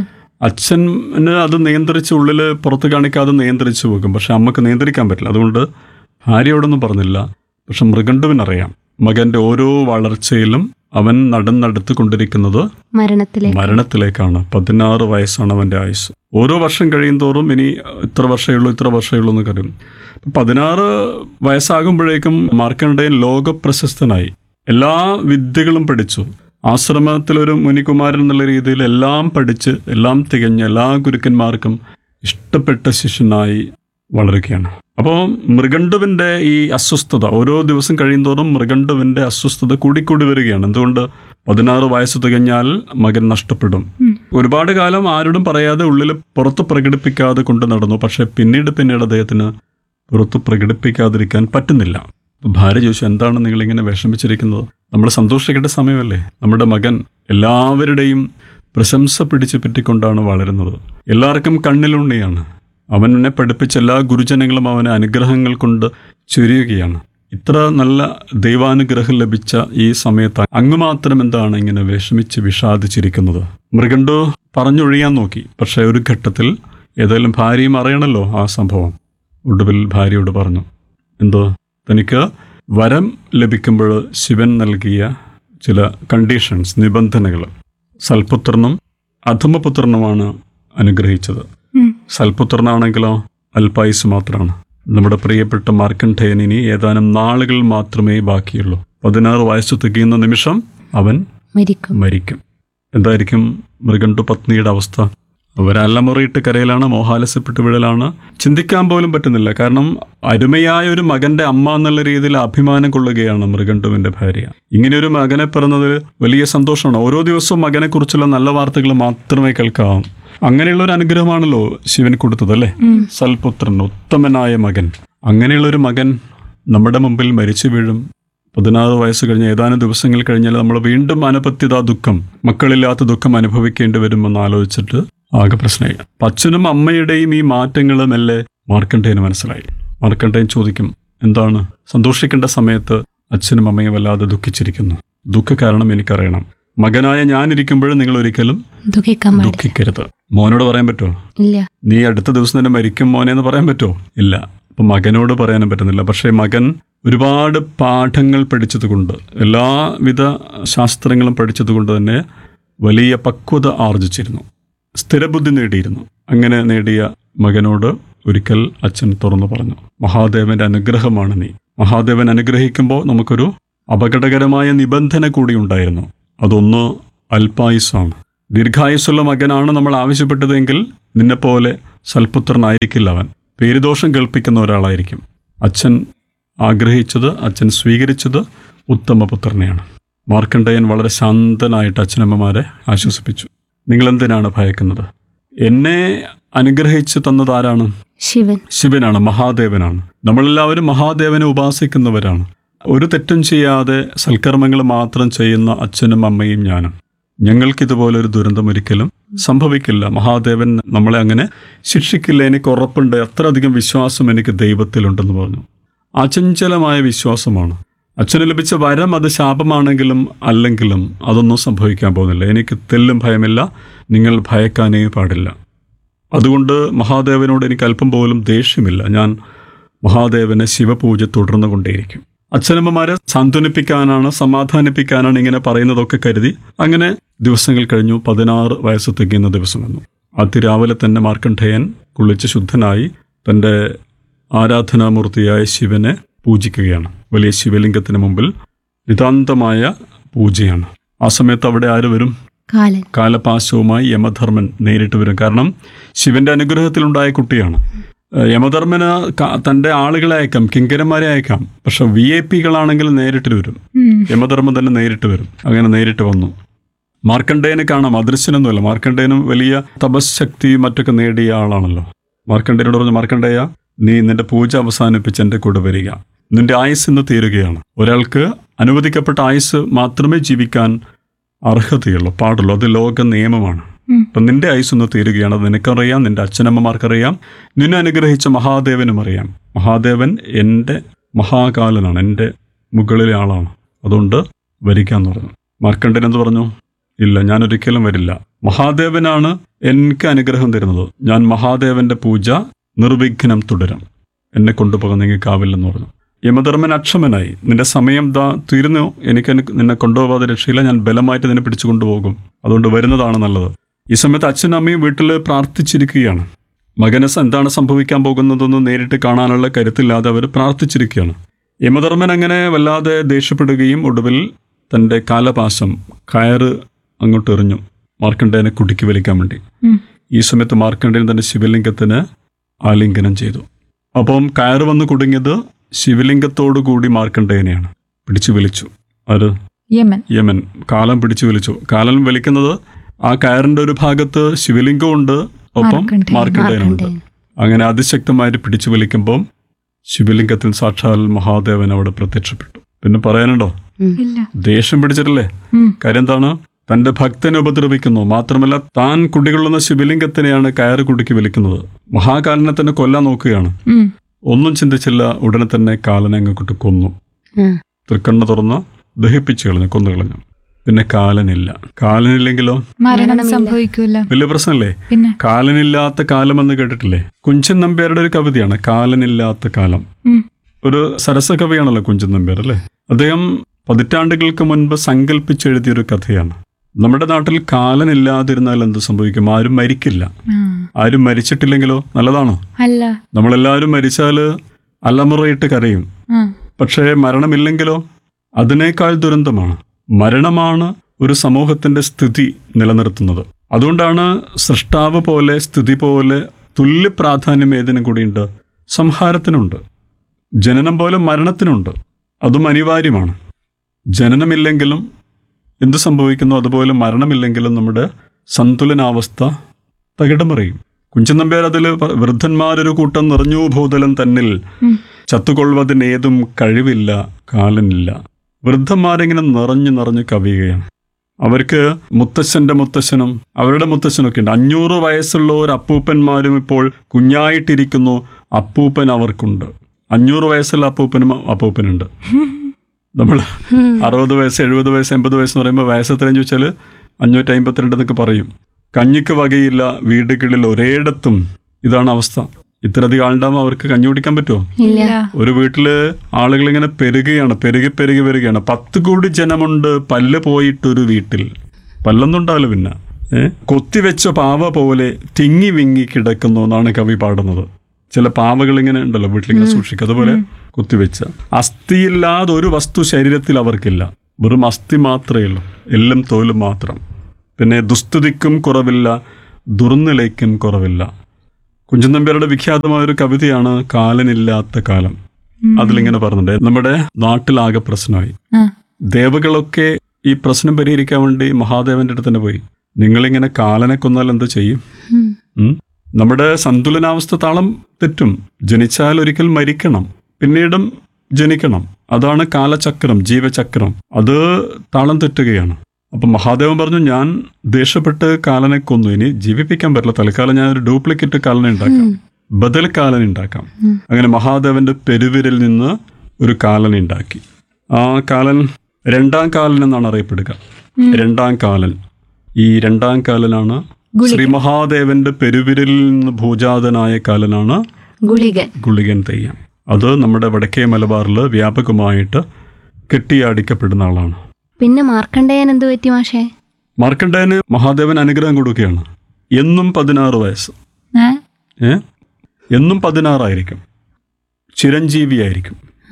S1: അച്ഛന് അത് നിയന്ത്രിച്ച് ഉള്ളിൽ പുറത്ത് കാണിക്കാതെ നിയന്ത്രിച്ചു പോകും പക്ഷെ അമ്മക്ക് നിയന്ത്രിക്കാൻ പറ്റില്ല അതുകൊണ്ട് ഭാര്യയോടൊന്നും പറഞ്ഞില്ല പക്ഷെ മൃഗണ്ടുവിനറിയാം മകന്റെ ഓരോ വളർച്ചയിലും അവൻ നടന്നെടുത്ത് കൊണ്ടിരിക്കുന്നത്
S2: മരണത്തിലേക്ക്
S1: മരണത്തിലേക്കാണ് പതിനാറ് വയസ്സാണ് അവന്റെ ആയുസ് ഓരോ വർഷം കഴിയുന്തോറും ഇനി ഇത്ര വർഷമേ ഉള്ളൂ ഇത്ര വർഷമേ ഉള്ളൂ എന്ന് കരുതും അപ്പൊ പതിനാറ് വയസ്സാകുമ്പോഴേക്കും മാർക്കണ്ഡേയൻ ലോക പ്രശസ്തനായി എല്ലാ വിദ്യകളും പഠിച്ചു ആശ്രമത്തിലൊരു മുനികുമാരൻ എന്നുള്ള രീതിയിൽ എല്ലാം പഠിച്ച് എല്ലാം തികഞ്ഞ് എല്ലാ ഗുരുക്കന്മാർക്കും ഇഷ്ടപ്പെട്ട ശിഷ്യനായി വളരുകയാണ് അപ്പോൾ മൃഗണ്ടുവിന്റെ ഈ അസ്വസ്ഥത ഓരോ ദിവസം കഴിയുന്തോറും മൃഗണ്ടുവിന്റെ അസ്വസ്ഥത കൂടിക്കൂടി വരികയാണ് എന്തുകൊണ്ട് പതിനാറ് വയസ്സ് തികഞ്ഞാൽ മകൻ നഷ്ടപ്പെടും ഒരുപാട് കാലം ആരോടും പറയാതെ ഉള്ളിൽ പുറത്ത് പ്രകടിപ്പിക്കാതെ കൊണ്ട് നടന്നു പക്ഷെ പിന്നീട് പിന്നീട് അദ്ദേഹത്തിന് പുറത്ത് പ്രകടിപ്പിക്കാതിരിക്കാൻ പറ്റുന്നില്ല അപ്പൊ ഭാര്യ ചോദിച്ചു എന്താണ് നിങ്ങൾ ഇങ്ങനെ വിഷമിച്ചിരിക്കുന്നത് നമ്മൾ സന്തോഷിക്കേണ്ട സമയമല്ലേ നമ്മുടെ മകൻ എല്ലാവരുടെയും പ്രശംസ പിടിച്ചു പറ്റിക്കൊണ്ടാണ് വളരുന്നത് എല്ലാവർക്കും കണ്ണിലുണ്ണിയാണ് അവനെ പഠിപ്പിച്ച എല്ലാ ഗുരുജനങ്ങളും അവന് അനുഗ്രഹങ്ങൾ കൊണ്ട് ചൊരിയുകയാണ് ഇത്ര നല്ല ദൈവാനുഗ്രഹം ലഭിച്ച ഈ സമയത്ത് അങ്ങ് മാത്രം എന്താണ് ഇങ്ങനെ വിഷമിച്ച് വിഷാദിച്ചിരിക്കുന്നത് മൃഗണ്ടു പറഞ്ഞൊഴിയാൻ നോക്കി പക്ഷെ ഒരു ഘട്ടത്തിൽ ഏതായാലും ഭാര്യയും അറിയണല്ലോ ആ സംഭവം ഒടുവിൽ ഭാര്യയോട് പറഞ്ഞു എന്തോ തനിക്ക് വരം ലഭിക്കുമ്പോൾ ശിവൻ നൽകിയ ചില കണ്ടീഷൻസ് നിബന്ധനകൾ സൽപുത്രനും അധമപുത്രനുമാണ് അനുഗ്രഹിച്ചത്
S3: ഉം.
S1: സൽപുത്രനാണെങ്കിലോ അൽപായുസ് മാത്രമാണ് നമ്മുടെ പ്രിയപ്പെട്ട മാർക്കണ്ഠേയൻ ഇനി ഏതാനും നാളുകൾ മാത്രമേ ബാക്കിയുള്ളൂ പതിനാറ് വയസ്സ് തികയുന്ന നിമിഷം അവൻ
S2: മരിക്കും
S1: മരിക്കും എന്തായിരിക്കും മൃഗണ്ടു പത്നിയുടെ അവസ്ഥ അവരല്ലമുറിയിട്ട് കരയിലാണ് മോഹാലസ്യപ്പെട്ട് വീഴലാണ് ചിന്തിക്കാൻ പോലും പറ്റുന്നില്ല കാരണം അരുമയായ ഒരു മകന്റെ അമ്മ എന്നുള്ള രീതിയിൽ അഭിമാനം കൊള്ളുകയാണ് മൃഗണ്ടുവിന്റെ ഭാര്യ ഇങ്ങനെ ഒരു മകനെ പിറന്നത് വലിയ സന്തോഷമാണ് ഓരോ ദിവസവും മകനെ കുറിച്ചുള്ള നല്ല വാർത്തകൾ മാത്രമേ കേൾക്കാം അങ്ങനെയുള്ള ഒരു അനുഗ്രഹമാണല്ലോ ശിവൻ കൊടുത്തത് അല്ലേ സൽപുത്രൻ ഉത്തമനായ മകൻ അങ്ങനെയുള്ള ഒരു മകൻ നമ്മുടെ മുമ്പിൽ മരിച്ചു വീഴും പതിനാറ് വയസ്സ് കഴിഞ്ഞ് ഏതാനും ദിവസങ്ങൾ കഴിഞ്ഞാൽ നമ്മൾ വീണ്ടും അനപത്യത ദുഃഖം മക്കളില്ലാത്ത ദുഃഖം അനുഭവിക്കേണ്ടി വരുമെന്ന് ആലോചിച്ചിട്ട് ആകെ പ്രശ്നമായി അപ്പൊ അച്ഛനും അമ്മയുടെയും ഈ മാറ്റങ്ങൾ മെല്ലെ മാർക്കണ്ടേന് മനസ്സിലായി മാർക്കണ്ടേൻ ചോദിക്കും എന്താണ് സന്തോഷിക്കേണ്ട സമയത്ത് അച്ഛനും അമ്മയും വല്ലാതെ ദുഃഖിച്ചിരിക്കുന്നു ദുഃഖ കാരണം എനിക്കറിയണം മകനായ ഞാനിരിക്കുമ്പോഴും നിങ്ങൾ ഒരിക്കലും
S2: ദുഃഖിക്കാൻ പാടില്ല
S1: ദുഃഖിക്കരുത് മോനോട് പറയാൻ പറ്റുമോ
S2: ഇല്ല
S1: നീ അടുത്ത ദിവസം തന്നെ മരിക്കും മോനെ എന്ന് പറയാൻ പറ്റുമോ ഇല്ല അപ്പൊ മകനോട് പറയാനും പറ്റുന്നില്ല പക്ഷേ മകൻ ഒരുപാട് പാഠങ്ങൾ പഠിച്ചതുകൊണ്ട് എല്ലാവിധ ശാസ്ത്രങ്ങളും പഠിച്ചതുകൊണ്ട് തന്നെ വലിയ പക്വത ആർജിച്ചിരുന്നു സ്ഥിരബുദ്ധി നേടിയിരുന്നു അങ്ങനെ നേടിയ മകനോട് ഒരിക്കൽ അച്ഛൻ തുറന്നു പറഞ്ഞു മഹാദേവന്റെ അനുഗ്രഹമാണ് നീ മഹാദേവൻ അനുഗ്രഹിക്കുമ്പോൾ നമുക്കൊരു അപകടകരമായ നിബന്ധന കൂടി ഉണ്ടായിരുന്നു അതൊന്ന് അല്പായുസാണ് ദീർഘായുസ്സുള്ള മകനാണ് നമ്മൾ ആവശ്യപ്പെട്ടതെങ്കിൽ നിന്നെപ്പോലെ സൽപുത്രനായിരിക്കില്ല അവൻ പേരുദോഷം കേൾപ്പിക്കുന്ന ഒരാളായിരിക്കും അച്ഛൻ ആഗ്രഹിച്ചത് അച്ഛൻ സ്വീകരിച്ചത് ഉത്തമപുത്രനെയാണ് മാർക്കണ്ഡയൻ വളരെ ശാന്തനായിട്ട് അച്ഛനമ്മമാരെ ആശ്വസിപ്പിച്ചു നിങ്ങളെന്തിനാണ് ഭയക്കുന്നത് എന്നെ അനുഗ്രഹിച്ചു തന്നത് ആരാണ്
S2: ശിവൻ
S1: ശിവനാണ് മഹാദേവനാണ് നമ്മളെല്ലാവരും മഹാദേവനെ ഉപാസിക്കുന്നവരാണ് ഒരു തെറ്റും ചെയ്യാതെ സൽക്കർമ്മങ്ങൾ മാത്രം ചെയ്യുന്ന അച്ഛനും അമ്മയും ഞാനും ഞങ്ങൾക്കിതുപോലെ ഒരു ദുരന്തം ഒരിക്കലും സംഭവിക്കില്ല മഹാദേവൻ നമ്മളെ അങ്ങനെ ശിക്ഷിക്കില്ല എനിക്ക് ഉറപ്പുണ്ട് അത്രയധികം വിശ്വാസം എനിക്ക് ദൈവത്തിലുണ്ടെന്ന് പറഞ്ഞു അചഞ്ചലമായ വിശ്വാസമാണ് അച്ഛന് ലഭിച്ച വരം അത് ശാപമാണെങ്കിലും അല്ലെങ്കിലും അതൊന്നും സംഭവിക്കാൻ പോകുന്നില്ല എനിക്ക് തെല്ലും ഭയമില്ല നിങ്ങൾ ഭയക്കാനേ പാടില്ല അതുകൊണ്ട് മഹാദേവനോട് എനിക്ക് അല്പം പോലും ദേഷ്യമില്ല ഞാൻ മഹാദേവനെ ശിവപൂജ തുടർന്നു കൊണ്ടേയിരിക്കും അച്ഛനമ്മമാരെ സാന്ത്വനിപ്പിക്കാനാണ് സമാധാനിപ്പിക്കാനാണ് ഇങ്ങനെ പറയുന്നതൊക്കെ കരുതി അങ്ങനെ ദിവസങ്ങൾ കഴിഞ്ഞു പതിനാറ് വയസ്സ് തികയുന്ന ദിവസം വന്നു അതിരാവിലെ തന്നെ മാർക്കണ്ഠേയൻ കുളിച്ച് ശുദ്ധനായി തൻ്റെ ആരാധനാമൂർത്തിയായ ശിവനെ പൂജിക്കുകയാണ് വലിയ ശിവലിംഗത്തിന് മുമ്പിൽ നിതാന്തമായ പൂജയാണ് ആ സമയത്ത് അവിടെ ആര് വരും
S2: കാലൻ
S1: കാലപാശവുമായി യമധർമ്മൻ നേരിട്ട് വരും കാരണം ശിവന്റെ അനുഗ്രഹത്തിലുണ്ടായ കുട്ടിയാണ് ഏഹ് യമധർമ്മന് ക- തന്റെ ആളുകളെ അയക്കാം കിങ്കരന്മാരെ അയക്കാം പക്ഷെ വി ഐ പികളാണെങ്കിൽ നേരിട്ട് വരും
S3: ഉം.
S1: യമധർമ്മൻ തന്നെ നേരിട്ട് വരും അങ്ങനെ നേരിട്ട് വന്നു മാർക്കണ്ഡേയനെ കാണാം അദൃശ്യനൊന്നുമല്ല മാർക്കണ്ഡേയനും വലിയ തപശക്തിയും മറ്റൊക്കെ നേടിയ ആളാണല്ലോ മാർക്കണ്ഡേയനോട് പറഞ്ഞു മാർക്കണ്ഡേയ നീ നിന്റെ പൂജ അവസാനിപ്പിച്ച് എൻ്റെ കൂടെ വരിക നിന്റെ ആയുസ് ഇന്ന് തീരുകയാണ് ഒരാൾക്ക് അനുവദിക്കപ്പെട്ട ആയുസ് മാത്രമേ ജീവിക്കാൻ അർഹതയുള്ളൂ പാടുള്ളൂ അത് ലോക നിയമമാണ്
S3: ഉം.
S1: അപ്പം നിന്റെ ആയുസ് ഒന്ന് തീരുകയാണ് അത് നിനക്കറിയാം നിന്റെ അച്ഛനമ്മമാർക്കറിയാം നിന്നെ അനുഗ്രഹിച്ച മഹാദേവനും അറിയാം മഹാദേവൻ എൻ്റെ മഹാകാലനാണ് എൻ്റെ മുകളിലെ ആളാണ് അതുകൊണ്ട് വരിക്കാന്ന് പറഞ്ഞു മാർക്കണ്ഡൻ എന്ത് പറഞ്ഞു ഇല്ല ഞാൻ ഒരിക്കലും വരില്ല മഹാദേവനാണ് എനിക്ക് അനുഗ്രഹം തരുന്നത് ഞാൻ മഹാദേവന്റെ പൂജ നിർവിഘ്നം തുടരും എന്നെ കൊണ്ടുപോകാൻ നിങ്ങൾക്കാവില്ലെന്ന് പറഞ്ഞു യമധർമ്മൻ അക്ഷമനായി നിന്റെ സമയം ദാ തീരുന്നു എനിക്ക് എന്നെ- നിന്നെ കൊണ്ടുപോകാതെ രക്ഷയില്ല ഞാൻ ബലമായിട്ട് നിന്നെ പിടിച്ചു കൊണ്ടുപോകും അതുകൊണ്ട് വരുന്നതാണ് നല്ലത് ഈ സമയത്ത് അച്ഛനും അമ്മയും വീട്ടിൽ പ്രാർത്ഥിച്ചിരിക്കുകയാണ് മകന് സ- എന്താണ് സംഭവിക്കാൻ പോകുന്നതെന്ന് നേരിട്ട് കാണാനുള്ള കരുത്തില്ലാതെ അവർ പ്രാർത്ഥിച്ചിരിക്കുകയാണ് യമധർമ്മൻ അങ്ങനെ വല്ലാതെ ദേഷ്യപ്പെടുകയും ഒടുവിൽ തൻ്റെ കാലപാശം കയറ് അങ്ങോട്ട് എറിഞ്ഞു മാർക്കണ്ഡേയനെ കുടുക്കി വലിക്കാൻ വേണ്ടി
S3: ഉം.
S1: ഈ സമയത്ത് മാർക്കണ്ഡേയൻ തന്റെ ശിവലിംഗത്തിന് ആലിംഗനം ചെയ്തു അപ്പം കയറ് വന്ന് കുടുങ്ങിയത് ശിവലിംഗത്തോടു കൂടി മാർക്കണ്ഡേയനെയാണ് പിടിച്ചു വലിച്ചു അത്
S3: യമൻ
S1: യമൻ കാലം പിടിച്ചു വലിച്ചു കാലം വലിക്കുന്നത് ആ കയറിന്റെ ഒരു ഭാഗത്ത് ശിവലിംഗമുണ്ട് ഒപ്പം
S3: മാർക്കണ്ഡേയൻ.
S1: മാർക്കണ്ഡേയനുണ്ട് അങ്ങനെ അതിശക്തമായിട്ട് പിടിച്ചു വലിക്കുമ്പം ശിവലിംഗത്തിൽ സാക്ഷാൽ മഹാദേവൻ അവിടെ പ്രത്യക്ഷപ്പെട്ടു പിന്നെ പറയാനുണ്ടോ
S3: ഇല്ല
S1: ദേഷ്യം പിടിച്ചിട്ടില്ലേ
S3: ഉം.
S1: കാര്യം എന്താണ് തന്റെ ഭക്തനെ ഉപദ്രവിക്കുന്നു മാത്രമല്ല താൻ കുടികൊള്ളുന്ന ശിവലിംഗത്തിനെയാണ് കയറ് കുടുക്കി വലിക്കുന്നത് മഹാകാലനെ തന്നെ കൊല്ലാൻ നോക്കുകയാണ്
S3: ഉം.
S1: ഒന്നും ചിന്തിച്ചില്ല ഉടനെ തന്നെ കാലനെ അങ്ങോട്ട് കൊന്നു
S2: ഉം.
S1: തൃക്കണ്ണ തുറന്ന് ദഹിപ്പിച്ചു കളഞ്ഞു കൊന്നു കളഞ്ഞു പിന്നെ കാലനില്ല കാലനില്ലെങ്കിലോ
S3: മരണം സംഭവിക്കൂല
S1: വലിയ പ്രശ്നമല്ലേ
S3: പിന്നെ
S1: കാലനില്ലാത്ത കാലം എന്ന് കേട്ടിട്ടില്ലേ കുഞ്ചൻ നമ്പ്യാരുടെ ഒരു കവിതയാണ് കാലനില്ലാത്ത കാലം
S3: ഉം.
S1: ഒരു സരസ കവിയാണല്ലോ കുഞ്ചൻ നമ്പ്യാർ അല്ലേ അദ്ദേഹം പതിറ്റാണ്ടുകൾക്ക് മുൻപ് സങ്കല്പിച്ചെഴുതിയൊരു കഥയാണ് നമ്മുടെ നാട്ടിൽ കാലനില്ലാതിരുന്നാൽ എന്ത് സംഭവിക്കും ആരും മരിക്കില്ല
S3: ആ.
S1: ആരും മരിച്ചിട്ടില്ലെങ്കിലോ നല്ലതാണോ
S3: അല്ല
S1: നമ്മളെല്ലാവരും മരിച്ചാൽ അലമുറയിട്ട് കരയും
S3: ആ.
S1: പക്ഷേ മരണമില്ലെങ്കിലോ അതിനേക്കാൾ ദുരന്തമാണ് മരണമാണ് ഒരു സമൂഹത്തിന്റെ സ്ഥിതി നിലനിർത്തുന്നത് അതുകൊണ്ടാണ് സൃഷ്ടാവ് പോലെ സ്ഥിതി പോലെ തുല്യ പ്രാധാന്യം ഏതിനും കൂടിയുണ്ട് സംഹാരത്തിനുണ്ട് ജനനം പോലെ മരണത്തിനുണ്ട് അതും അനിവാര്യമാണ് ജനനമില്ലെങ്കിലും എന്ത് സംഭവിക്കുന്നു അതുപോലെ മരണമില്ലെങ്കിലും നമ്മുടെ സന്തുലനാവസ്ഥ തകിടമറിയും കുഞ്ചൻ നമ്പ്യാർ അതിൽ വൃദ്ധന്മാരൊരു കൂട്ടം നിറഞ്ഞു ഭൂതലം തന്നിൽ
S3: ഉം.
S1: ചത്തുകൊള്ളുവതിനേതും കഴിവില്ല കാലനില്ല വൃദ്ധന്മാരിങ്ങനെ നിറഞ്ഞു നിറഞ്ഞു കവിയുകയാണ് അവർക്ക് മുത്തശ്ശന്റെ മുത്തശ്ശനും അവരുടെ മുത്തശ്ശനൊക്കെ ഉണ്ട് അഞ്ഞൂറ് വയസ്സുള്ള ഒരു അപ്പൂപ്പന്മാരും ഇപ്പോൾ കുഞ്ഞായിട്ടിരിക്കുന്നു അപ്പൂപ്പൻ അവർക്കുണ്ട് അഞ്ഞൂറ് വയസ്സുള്ള അപ്പൂപ്പനും അപ്പൂപ്പനുണ്ട് നമ്മൾ അറുപത് വയസ്സ് എഴുപത് വയസ്സ് എൺപത് വയസ്സ് എന്ന് പറയുമ്പോൾ വയസ്സ് എത്രയെന്ന് ചോദിച്ചാൽ അഞ്ഞൂറ്റി അമ്പത്തിരണ്ട് എന്നൊക്കെ പറയും കഞ്ഞിക്ക് വകയില്ല വീടുകളിൽ ഒരേടത്തും ഇതാണ് അവസ്ഥ ഇത്രയധികം ആളുണ്ടാകുമ്പോൾ അവർക്ക് കഞ്ഞി കുടിക്കാൻ പറ്റുമോ
S3: ഇല്ല
S1: ഒരു വീട്ടില് ആളുകൾ ഇങ്ങനെ പെരുകയാണ് പെരുകി പെരുകി വരികയാണ് പത്ത് കോടി ജനമുണ്ട് പല്ല് പോയിട്ടൊരു വീട്ടിൽ പല്ലൊന്നും ഉണ്ടാവില്ല പിന്നെ ഏ കൊത്തിവെച്ച പാവ പോലെ തിങ്ങി വിങ്ങി കിടക്കുന്നു എന്നാണ് കവി പാടുന്നത് ചില പാവകൾ ഇങ്ങനെ ഉണ്ടല്ലോ വീട്ടിലിങ്ങനെ സൂക്ഷിക്കുക അതുപോലെ കുത്തിവെച്ച അസ്ഥിയില്ലാതെ ഒരു വസ്തു ശരീരത്തിൽ അവർക്കില്ല വെറും അസ്ഥി മാത്രമേ ഉള്ളൂ എല്ലും തോലും മാത്രം പിന്നെ ദുസ്തുതിക്കും കുറവില്ല ദുർനിലയ്ക്കും കുറവില്ല കുഞ്ചൻ നമ്പ്യാരുടെ വിഖ്യാതമായ ഒരു കവിതയാണ് കാലനില്ലാത്ത കാലം അതിലിങ്ങനെ പറഞ്ഞിട്ടുണ്ട് നമ്മുടെ നാട്ടിലാകെ പ്രശ്നമായി
S3: ആ
S1: ദേവകളൊക്കെ ഈ പ്രശ്നം പരിഹരിക്കാൻ വേണ്ടി മഹാദേവന്റെ അടുത്ത് തന്നെ പോയി നിങ്ങളിങ്ങനെ കാലനെ കൊന്നാൽ എന്ത് ചെയ്യും
S2: ഉം.
S1: ഉം? നമ്മുടെ സന്തുലനാവസ്ഥ താളം തെറ്റും ജനിച്ചാൽ ഒരിക്കൽ മരിക്കണം പിന്നീടും ജനിക്കണം അതാണ് കാലചക്രം ജീവചക്രം അത് താളം തെറ്റുകയാണ് അപ്പൊ മഹാദേവൻ പറഞ്ഞു ഞാൻ ദേഷ്യപ്പെട്ട് കാലനെ കൊന്നു ഇനി ജീവിപ്പിക്കാൻ പറ്റില്ല തൽക്കാലം ഞാൻ ഒരു ഡ്യൂപ്ലിക്കേറ്റ് കാലനെ ഉണ്ടാക്കാം ബദൽ കാലനെ ഉണ്ടാക്കാം അങ്ങനെ മഹാദേവന്റെ പെരുവിരിൽ നിന്ന് ഒരു കാലനെ ഉണ്ടാക്കി ആ കാലൻ രണ്ടാം കാലൻ എന്നാണ് അറിയപ്പെടുക രണ്ടാം കാലൻ ഈ രണ്ടാം കാലനാണ് ശ്രീ മഹാദേവന്റെ പെരുവിരലിൽ നിന്ന് ഭൂജാതനായ കാലനാണ്
S2: ഗുളികൻ
S1: ഗുളികൻ തെയ്യം അത് നമ്മുടെ വടക്കേ മലബാറിൽ വ്യാപകമായിട്ട് കെട്ടിയാടിക്കപ്പെടുന്ന ആളാണ്
S2: പിന്നെ മാർക്കണ്ഡേയൻ എന്ത് പറ്റി മാഷേ
S1: മാർക്കണ്ഡേയന് മഹാദേവൻ അനുഗ്രഹം കൊടുക്കുകയാണ് എന്നും പതിനാറ് വയസ്സ്
S3: ഏ?
S1: ഏ എന്നും പതിനാറായിരിക്കും ചിരഞ്ജീവിയായിരിക്കും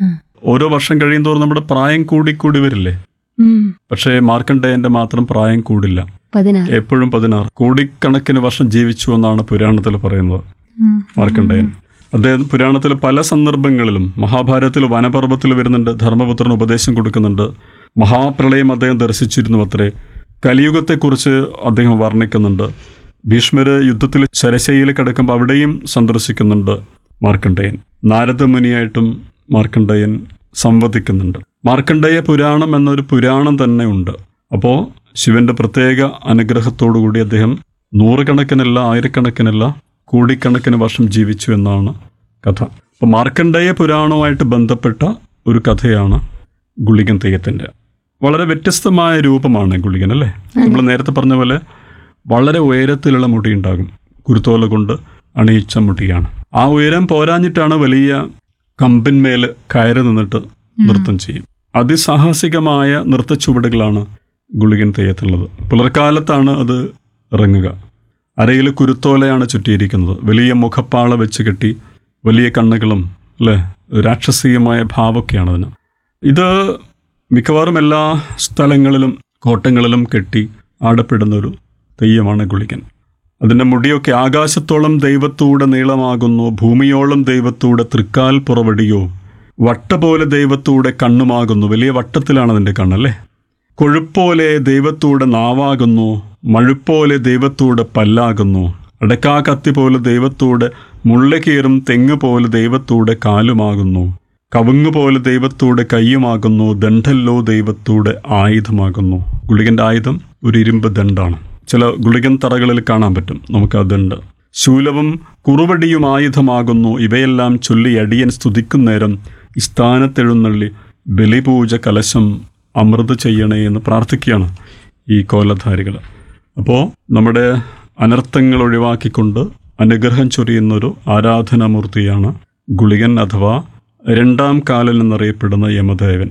S1: ഓരോ വർഷം കഴിയുന്തോറും നമ്മുടെ പ്രായം കൂടി കൂടി വരില്ലേ
S3: ഉം.
S1: പക്ഷേ മാർക്കണ്ഡേയന്റെ മാത്രം പ്രായം കൂടില്ല
S2: പതിനാറ്
S1: എപ്പോഴും പതിനാറ് കോടിക്കണക്കിന് വർഷം ജീവിച്ചു എന്നാണ് പുരാണത്തിൽ പറയുന്നത്
S3: ഉം.
S1: മാർക്കണ്ഡേയൻ അദ്ദേഹം പുരാണത്തിൽ പല സന്ദർഭങ്ങളിലും മഹാഭാരതത്തിൽ വനപർവ്വത്തിൽ വരുന്നുണ്ട് ധർമ്മപുത്രന് ഉപദേശം കൊടുക്കുന്നുണ്ട് മഹാപ്രളയം അദ്ദേഹം ദർശിച്ചിരുന്നു അത്രേ കലിയുഗത്തെക്കുറിച്ച് അദ്ദേഹം വർണ്ണിക്കുന്നുണ്ട് ഭീഷ്മര് യുദ്ധത്തിൽ ശരശയിൽ കിടക്കുമ്പോൾ അവിടെയും സന്ദർശിക്കുന്നുണ്ട് മാർക്കണ്ഡേയൻ നാരദമുനിയായിട്ടും മാർക്കണ്ഡേയൻ സംവദിക്കുന്നുണ്ട് മാർക്കണ്ഡേയ പുരാണം എന്നൊരു പുരാണം തന്നെ ഉണ്ട് അപ്പോൾ ശിവന്റെ പ്രത്യേക അനുഗ്രഹത്തോടുകൂടി അദ്ദേഹം നൂറുകണക്കിനല്ല ആയിരക്കണക്കിനല്ല കോടിക്കണക്കിന് വർഷം ജീവിച്ചു എന്നാണ് കഥ അപ്പോൾ മാർക്കണ്ഡേയ പുരാണവുമായിട്ട് ബന്ധപ്പെട്ട ഒരു കഥയാണ് ഗുളികൻ തെയ്യത്തിൻ്റെ വളരെ വ്യത്യസ്തമായ രൂപമാണ് ഗുളികൻ അല്ലേ നമ്മൾ നേരത്തെ പറഞ്ഞ പോലെ വളരെ ഉയരത്തിലുള്ള മുടി ഉണ്ടാകും കുരുത്തോല കൊണ്ട് അണിയിച്ച മുടിയാണ് ആ ഉയരം പോരാഞ്ഞിട്ടാണ് വലിയ കമ്പിന്മേൽ കയറി നിന്നിട്ട് നൃത്തം ചെയ്യും അതിസാഹസികമായ നൃത്ത ചുവടുകളാണ് ഗുളികൻ തെയ്യത്തുള്ളത് പുലർക്കാലത്താണ് അത് ഇറങ്ങുക അരയിൽ കുരുത്തോലയാണ് ചുറ്റിയിരിക്കുന്നത് വലിയ മുഖപ്പാള വെച്ച് കെട്ടി വലിയ കണ്ണുകളും അല്ലേ രാക്ഷസീയമായ ഭാവമൊക്കെയാണ് അതിന് ഇത് മിക്കവാറും എല്ലാ സ്ഥലങ്ങളിലും കോട്ടങ്ങളിലും കെട്ടി ആടപ്പെടുന്നൊരു തെയ്യമാണ് ഗുളികൻ അതിൻ്റെ മുടിയൊക്കെ ആകാശത്തോളം ദൈവത്തൂടെ നീളമാകുന്നു ഭൂമിയോളം ദൈവത്തൂടെ തൃക്കാൽ പുറവടിയോ വട്ട പോലെ ദൈവത്തൂടെ കണ്ണുമാകുന്നു വലിയ വട്ടത്തിലാണ് അതിൻ്റെ കണ്ണല്ലേ കൊഴുപ്പോലെ ദൈവത്തൂടെ നാവാകുന്നു മഴുപ്പോലെ ദൈവത്തൂടെ പല്ലാകുന്നു അടക്കാ കത്തി പോലെ ദൈവത്തൂടെ മുള്ളകീറും തെങ്ങ് പോലെ ദൈവത്തൂടെ കാലുമാകുന്നു കവുങ്ങ് പോലെ ദൈവത്തൂടെ കയ്യുമാകുന്നു ദണ്ഡല്ലോ ദൈവത്തൂടെ ആയുധമാകുന്നു ഗുളികന്റെ ആയുധം ഒരു ഇരുമ്പ് ദണ്ഡാണ് ചില ഗുളികൻ തറകളിൽ കാണാൻ പറ്റും നമുക്ക് ആ ദണ്ഡ് ശൂലവും കുറുവടിയും ആയുധമാകുന്നു ഇവയെല്ലാം ചൊല്ലി അടിയൻ സ്തുതിക്കുന്നേരം ഈ സ്ഥാനത്തെഴുന്നള്ളി ബലിപൂജ കലശം അമൃത് ചെയ്യണേ എന്ന് പ്രാർത്ഥിക്കുകയാണ് ഈ കോലധാരികൾ അപ്പോൾ നമ്മുടെ അനർത്ഥങ്ങൾ ഒഴിവാക്കിക്കൊണ്ട് അനുഗ്രഹം ചൊരിയുന്നൊരു ആരാധനാമൂർത്തിയാണ് ഗുളികൻ അഥവാ രണ്ടാം കാലൻ എന്നറിയപ്പെടുന്ന യമദേവൻ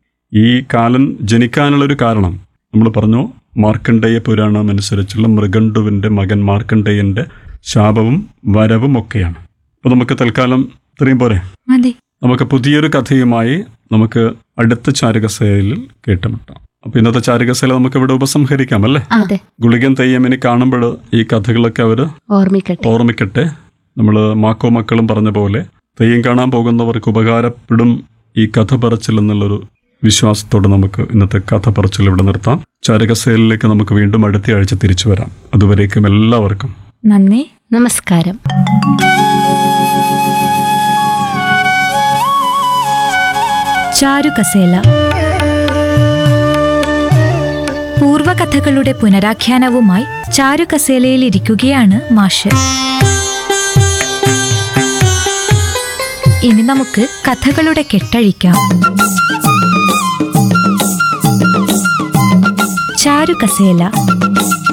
S1: ഈ കാലൻ ജനിക്കാനുള്ളൊരു കാരണം നമ്മൾ പറഞ്ഞു മാർക്കണ്ഡേയ പുരാണം അനുസരിച്ചുള്ള മൃഗണ്ടുവിൻ്റെ മകൻ മാർക്കണ്ഡേയൻ്റെ ശാപവും വരവും ഒക്കെയാണ് അപ്പോൾ നമുക്ക് തൽക്കാലം ഇത്രയും പോരെ
S3: മതി
S1: നമുക്ക് പുതിയൊരു കഥയുമായി നമുക്ക് അടുത്ത ചാരുകസേലയിൽ കേട്ടുമുട്ടാം അപ്പൊ ഇന്നത്തെ ചാരുകസേല നമുക്ക് ഇവിടെ ഉപസംഹരിക്കാം അല്ലേ
S2: അതെ
S1: ഗുളികൻ തെയ്യമിനി കാണുമ്പോൾ ഈ കഥകളൊക്കെ അവര്
S2: ഓർമ്മിക്കട്ടെ
S1: ഓർമ്മിക്കട്ടെ നമ്മൾ മാക്കോ മക്കളും പറഞ്ഞ പോലെ തെയ്യം കാണാൻ പോകുന്നവർക്ക് ഉപകാരപ്പെടും ഈ കഥ പറച്ചിൽ എന്നുള്ളൊരു വിശ്വാസത്തോടെ നമുക്ക് ഇന്നത്തെ കഥ പറച്ചിൽ ഇവിടെ നിർത്താം ചാരകസേലിലേക്ക് നമുക്ക് വീണ്ടും അടുത്ത ആഴ്ച തിരിച്ചു വരാം അതുവരേക്കും എല്ലാവർക്കും
S3: നന്ദി
S2: നമസ്കാരം
S3: ചാരുകസേല പൂർവകഥകളുടെ പുനരാഖ്യാനവുമായി ചാരുകസേലയിൽ ഇരിക്കുകയാണ് മാഷ് ഇനി നമുക്ക് കഥകളുടെ കെട്ടഴിക്കാം ചാരുകസേല